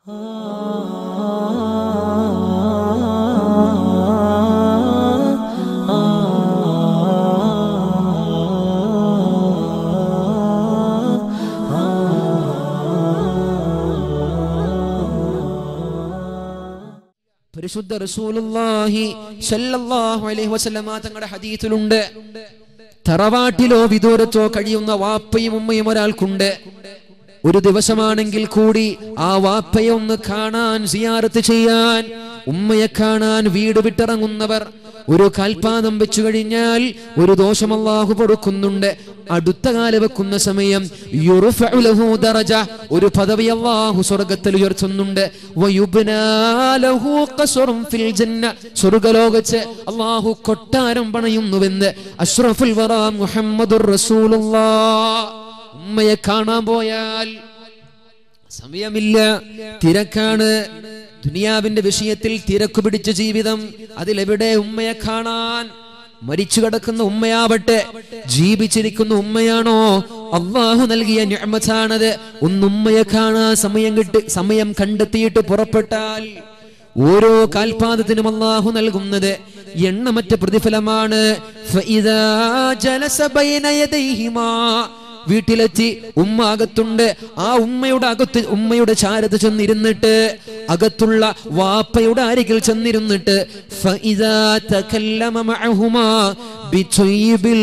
പരിശുദ്ധ റസൂലുള്ളാഹി സല്ലല്ലാഹു അലൈഹി വസല്ലമ തങ്ങളുടെ ഹദീസിലുണ്ട് തറവാട്ടിലോ വിദൂരത്തോ കഴിയുന്ന വാപ്പയും ഉമ്മയും ഒരാൾക്കുണ്ട് ഒരു ദിവസമാണെങ്കിൽ കൂടി ആ വാപ്പയെ ഒന്ന് കാണാൻ സിയാറത്ത് ചെയ്യാൻ ഉമ്മയെ കാണാൻ വീട് വിട്ടിറങ്ങുന്നവർ ഒരു കാൽപാദം വെച്ചു കഴിഞ്ഞാൽ ഒരു ദോഷം അല്ലാഹു കൊടുക്കുന്നുണ്ട് അടുത്ത കാല വെക്കുന്ന സമയം യുർഫഉ ലഹു ദറജ ഒരു പദവി അല്ലാഹു സ്വർഗ്ഗത്തിൽ ഉയർത്തുന്നുണ്ട് വയുബ്നാ ലഹു ഖസ്റുൻ ഫിൽ ജന്ന സ്വർഗ്ഗലോകത്ത് അല്ലാഹു കൊട്ടാരം പണയുന്നുവെന്ന് അഷ്റഫുൽ വറാ മുഹമ്മദുർ റസൂലുള്ളാഹ് ഉമ്മയെ കാണാൻ പോയാൽ സമയമില്ല തിരക്കാണ് ദുനിയാവിന്റെ വിഷയത്തിൽ തിരക്ക് പിടിച്ച ജീവിതം അതിലെവിടെ ഉമ്മയെ കാണാൻ മരിച്ചു കിടക്കുന്ന ഉമ്മയാവട്ടെ ജീവിച്ചിരിക്കുന്ന ഉമ്മയാണോ അള്ളാഹു നൽകിയ ഞാമത്താണത് ഒന്നുമ്മയെ കാണാൻ സമയം കിട്ടി സമയം കണ്ടെത്തിയിട്ട് പുറപ്പെട്ടാൽ ഓരോ കാൽപാദത്തിനും അള്ളാഹു നൽകുന്നത് എണ്ണമറ്റ പ്രതിഫലമാണ് ഫഇദാ ജലസ ബൈന യദൈഹിമാ വീട്ടിലെത്തി ഉമ്മ അകത്തുണ്ട് ആ ഉമ്മയുടെ അകത്ത് ഉമ്മയുടെ ചാരത്ത് ചെന്നിരുന്നിട്ട് അകത്തുള്ള വാപ്പയുടെ അരികിൽ ചെന്നിരുന്നിട്ട് ഫഇദാ തകല്ലമ മഅഹുമാ ബിത്വയ്യിബിൽ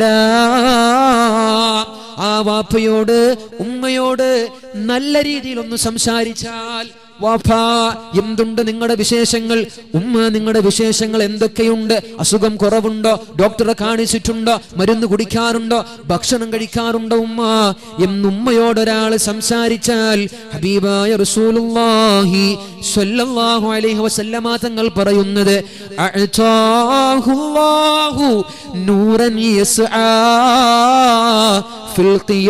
കലാം ആ വാപ്പയോട് ഉമ്മയോട് നല്ല രീതിയിൽ ഒന്ന് സംസാരിച്ചാൽ വാപ്പാ എന്തുണ്ട് നിങ്ങളുടെ വിശേഷങ്ങൾ ഉമ്മ നിങ്ങളുടെ വിശേഷങ്ങൾ എന്തൊക്കെയുണ്ട് അസുഖം കുറവുണ്ടോ ഡോക്ടറെ കാണിച്ചിട്ടുണ്ടോ മരുന്ന് കുടിക്കാറുണ്ടോ ഭക്ഷണം കഴിക്കാറുണ്ടോ ഉമ്മ എന്നുമ്മയോട് ഒരാൾ സംസാരിച്ചാൽ ഹബീബായ റസൂലുള്ളാഹി സ്വല്ലല്ലാഹു അലൈഹി വസല്ലമ തങ്ങൾ പറയുന്നത് അഅതാഹുല്ലാഹു നൂറൻ യസ്ആ ഫിൽ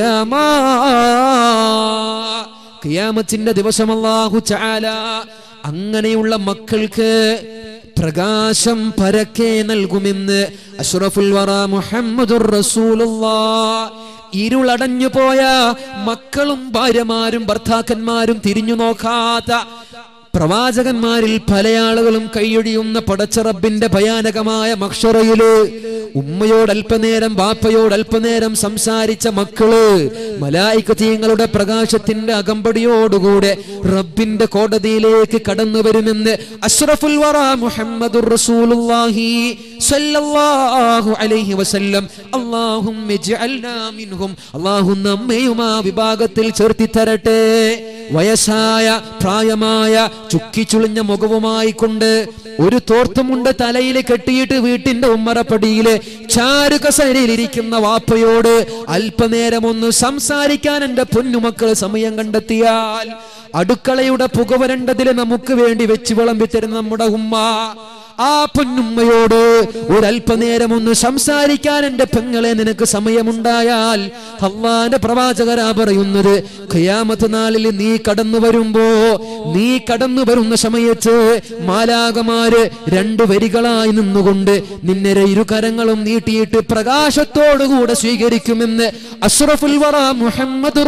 ഖിയാമ ഖിയാമത്തിന്റെ ദിവസം അല്ലാഹു ചാല അങ്ങനെയുള്ള മക്കൾക്ക് പ്രകാശം പരക്കെ നൽകുമെന്ന് അഷ്റഫുൽ വറ മുഹമ്മദുർ റസൂലുള്ളാഹ് ഇരുളടഞ്ഞു പോയ മക്കളും ഭാര്യമാരും ഭർത്താക്കന്മാരും തിരിഞ്ഞു നോക്കാത്ത പ്രവാചകന്മാരിൽ പല ആളുകളും കൈയൊഴിയുന്ന പടച്ചറബിന്റെ ഭയാനകമായ മക്ഷറയില് ഉമ്മയോട് അല്പനേരം ബാപ്പയോട് അല്പനേരം സംസാരിച്ച മക്കള് മലായിക്കത്തീങ്ങളുടെ പ്രകാശത്തിന്റെ അകമ്പടിയോടുകൂടെ റബ്ബിന്റെ കോടതിയിലേക്ക് കടന്നു വരുമെന്ന് അഷ്റഫുൽ വറ മുഹമ്മദുർ റസൂലുള്ളാഹി സ്വല്ലല്ലാഹു അലൈഹി വസല്ലം അല്ലാഹുമ്മ ഇജ്അൽനാ മിൻഹും അല്ലാഹു നമ്മയും ആ വിഭാഗത്തിൽ ചേർത്തി തരട്ടെ വയസ്സായ പ്രായമായ ചുക്കിച്ചുളിഞ്ഞ മുഖവുമായി കൊണ്ട് ഒരു തോർത്തുമുണ്ട് തലയിൽ കെട്ടിയിട്ട് വീട്ടിന്റെ ഉമ്മറപ്പടിയില് ചാരുകസരയിലിരിക്കുന്ന വാപ്പയോട് അല്പനേരം ഒന്ന് സംസാരിക്കാൻ എന്റെ പൊന്നുമക്കൾ സമയം കണ്ടെത്തിയാൽ അടുക്കളയുടെ പുകവരണ്ടതിൽ നമുക്ക് വേണ്ടി വെച്ച് വിളമ്പി തരുന്ന നമ്മുടെ ഉമ്മ ആ പൊന്നുമ്മയോട് ഒരല്പനേരം ഒന്ന് സംസാരിക്കാൻ എന്റെ പെങ്ങളെ നിനക്ക് സമയമുണ്ടായാൽ അള്ളാന്റെ പ്രവാചകരാ പറയുന്നത് ഖിയാമത്ത് നാളിൽ നീ കടന്നു വരുമ്പോ നീ കടന്നു വരുന്ന സമയത്ത് മാലാകമാര് രണ്ടു വരികളായി നിന്നുകൊണ്ട് നിന്നെ ഇരുകരങ്ങളും നീട്ടിയിട്ട് പ്രകാശത്തോടുകൂടെ സ്വീകരിക്കുമെന്ന് അഷ്റഫുൽ വറ മുഹമ്മദുർ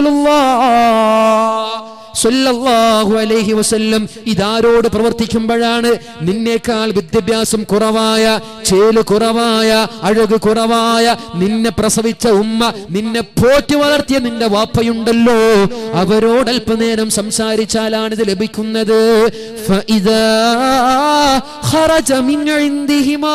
റസൂലുള്ളാഹ് സല്ലല്ലാഹു അലൈഹി വസല്ലം ഇതാരോട് പ്രവർത്തിക്കുമ്പോഴാണ് നിന്നേക്കാൾ വിദ്യാഭ്യാസം കുറവായ ചേല് കുറവായ അഴക് കുറവായ നിന്നെ പ്രസവിച്ച ഉമ്മ നിന്നെ പോറ്റി വളർത്തിയ നിന്റെ വാപ്പയുണ്ടല്ലോ അവരോട് അല്പനേരം സംസാരിച്ചാലാണ് ഇത് ലഭിക്കുന്നത് ഫഇദാ ഖറജ മിൻ ഇൻദിഹിമാ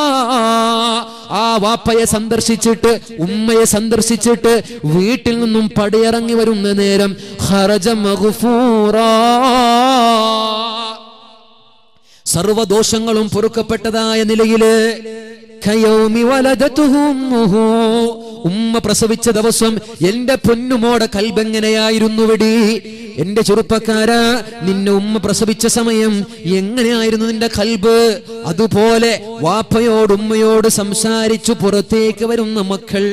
ആ വാപ്പയെ സന്ദർശിച്ചിട്ട് ഉമ്മയെ സന്ദർശിച്ചിട്ട് വീട്ടിൽ നിന്നും പടിയിറങ്ങി വരുന്ന നേരം ഖറജ മഗ്ഫൂറാ സർവദോഷങ്ങളും പൊറുക്കപ്പെട്ടതായ നിലയില് കയൗമി വലദതുഹു ഉമ്മുഹു. ഉമ്മ പ്രസവിച്ച ദിവസം എന്റെ പൊന്നുമോടെ കൽബെങ്ങനെയായിരുന്നുവടി എന്റെ ചെറുപ്പക്കാരാ നിന്നെ ഉമ്മ പ്രസവിച്ച സമയം എങ്ങനെയായിരുന്നു നിന്റെ കൽബ് അതുപോലെ വാപ്പയോട് ഉമ്മയോട് സംസാരിച്ചു പുറത്തേക്ക് വരുന്ന മക്കൾ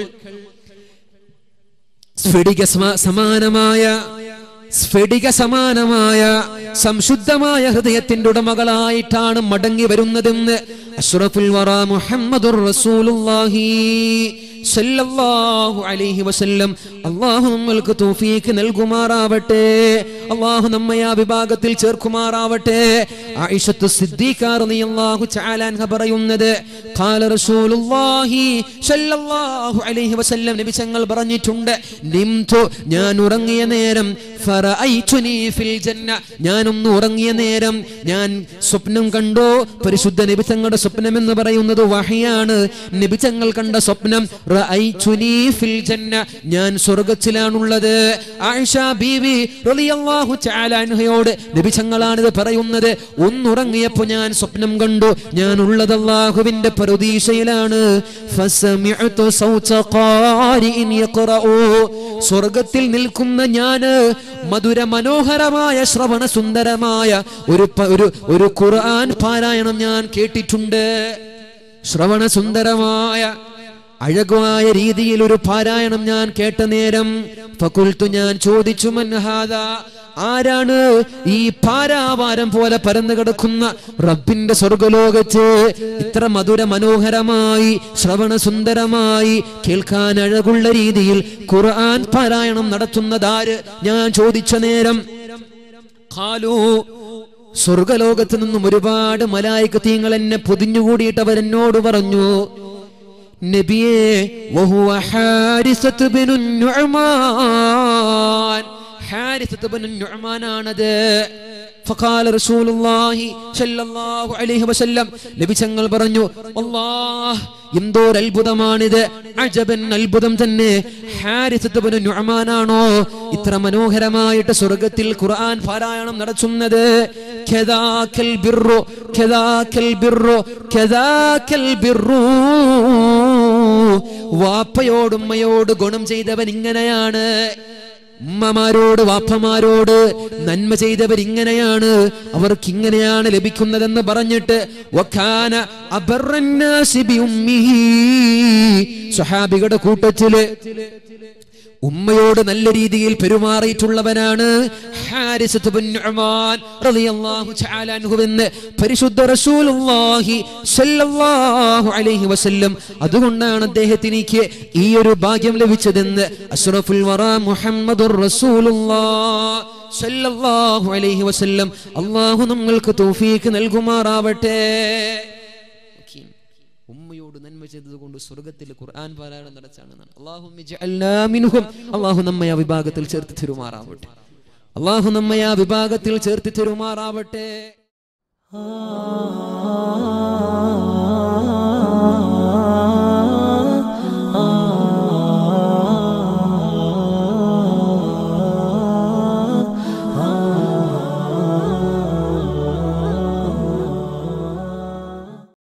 സ്ഫടിക സമ- സമാനമായ സ്ഫടിക സമാനമായ സംശുദ്ധമായ ഹൃദയത്തിന്റെ ഉടമകളായിട്ടാണ് മടങ്ങി വരുന്നതെന്ന് അഷ്റഫുൽ വറ മുഹമ്മദുർ റസൂലുള്ളാഹി സല്ലല്ലാഹു അലൈഹി വസല്ലം അള്ളാഹു നമ്മൾക്ക് തൗഫീക്ക് നൽകുമാറാവട്ടെ അള്ളാഹു നമ്മെ ആ വിഭാഗത്തിൽ ചേർക്കുമാറാവട്ടെ ആയിഷത്തു സിദ്ദീഖ റളിയല്ലാഹു തആല അൻഹ പറയുന്നത് ഖാല റസൂലുള്ളാഹി സല്ലല്ലാഹു അലൈഹി വസല്ലം നബി തങ്ങൾ പറഞ്ഞിട്ടുണ്ട് നിംതു ഞാൻ ഉറങ്ങിയ നേരം ഫറഅയ്തുനി ഫിൽ ജന്ന ഞാനൊന്ന് ഉറങ്ങിയ നേരം ഞാൻ സ്വപ്നം കണ്ടു പരിശുദ്ധ നബി തങ്ങളുടെ സ്വപ്നം എന്ന് പറയുന്നത് വഹിയാണ് നബി തങ്ങൾ കണ്ട സ്വപ്നം റഅയ്തുനി ഫിൽ ജന്ന ഞാൻ സ്വർഗ്ഗത്തിലാണുള്ളത് ആയിഷ ബീവി റളിയല്ലാഹു തആല അൻഹയോട് നബി തങ്ങളാണിത് പറയുന്നത് ഒന്നുറങ്ങിയപ്പോൾ ഞാൻ സ്വപ്നം കണ്ടു ഞാൻ ഉള്ളത് അല്ലാഹുവിന്റെ പരദീശയിലാണ് ഫസമിഅതു സൗത ഖാരിഇൻ യഖറഉ സ്വർഗത്തിൽ നിൽക്കുന്ന ഞാന് മധുര മനോഹരമായ ശ്രവണ സുന്ദരമായ ഒരു പ- ഒരു ഒരു ഖുർആൻ പാരായണം ഞാൻ കേട്ടിട്ടുണ്ട് ശ്രവണ സുന്ദരമായ അഴകായ രീതിയിൽ ഒരു പാരായണം ഞാൻ കേട്ട നേരം ഫകുൽത്തു ഞാൻ ചോദിച്ചു മൻഹാദ ആരാണ് ഈ പാരാവാരം പോലെ പരന്നു കിടക്കുന്ന റബ്ബിന്റെ സ്വർഗലോകത്ത് ഇത്ര മധുര മനോഹരമായി ശ്രവണ സുന്ദരമായി കേൾക്കാൻ അഴകുള്ള രീതിയിൽ ഖുർആൻ പാരായണം നടത്തുന്നതാര് ഞാൻ ചോദിച്ച നേരം ഖാലൂ സ്വർഗലോകത്ത് നിന്നും ഒരുപാട് മലായികത്തീങ്ങൾ എന്നെ പൊതിഞ്ഞുകൂടിയിട്ട് അവരെന്നോട് പറഞ്ഞു നബിയെ വഹുവ ഹാരിസത്ത് ബിനു നുഅ്മാൻ ഹാരിസത്ത് ബിനു നുഅ്മാനാണത് ഫഖാല റസൂലുള്ളാഹി സ്വല്ലല്ലാഹു അലൈഹി വസല്ലം നബി തങ്ങൾ പറഞ്ഞു അല്ലാഹ് എന്തോ ഒരു അത്ഭുതമാണിത് അജബൻ അത്ഭുതം തന്നെ ഹാരിസത്ത് ബിനു നുഅ്മാനാണോ ഇത്ര മനോഹരമായിട്ട് സ്വർഗത്തിൽ ഖുർആൻ പാരായണം നടത്തുന്നത് കദാക്കൽ ബിർറു കദാക്കൽ ബിർറു കദാക്കൽ ബിർറു വാപ്പയോട് ഉമ്മയോട് ഗുണം ചെയ്തവൻ ഇങ്ങനെയാണ് ഉമ്മമാരോട് വാപ്പമാരോട് നന്മ ചെയ്തവർ ഇങ്ങനെയാണ് അവർക്ക് ഇങ്ങനെയാണ് ലഭിക്കുന്നതെന്ന് പറഞ്ഞിട്ട് വക്കാന അബർറന്നാസി ബിഉമ്മിഹി. സ്വഹാബികളുടെ കൂട്ടത്തില് ഉമ്മയോട് നല്ല രീതിയിൽ പെരുമാറിയിട്ടുള്ളവനാണ് ഹാരിസത്ത് ബിൻ നുഅ്മാൻ റളിയല്ലാഹു തആല അൻഹു എന്ന് പരിശുദ്ധ റസൂലുള്ളാഹി സ്വല്ലല്ലാഹു അലൈഹി വസല്ലം അതുകൊണ്ടാണ് അദ്ദേഹത്തിനിക്ക് ഈ ഒരു ഭാഗ്യം ലഭിച്ചതെന്ന് അഷ്റഫുൽ വറ മുഹമ്മദുർ റസൂലുള്ളാഹ് സ്വല്ലല്ലാഹു അലൈഹി വസല്ലം അല്ലാഹു നമ്മൾക്ക് തൗഫീക്ക് നൽകുമാറാവട്ടെ ഉമ്മയോട് നന്മ ചെയ്തതുകൊണ്ട് സ്വർഗത്തിൽ ഖുർആൻ പാരായണം നടച്ചാണ് അള്ളാഹു അള്ളാഹു നമ്മെ ആ വിഭാഗത്തിൽ ചേർത്ത് തരുമാറാവട്ടെ അള്ളാഹു നമ്മെ ആ വിഭാഗത്തിൽ ചേർത്ത് തരുമാറാവട്ടെ ah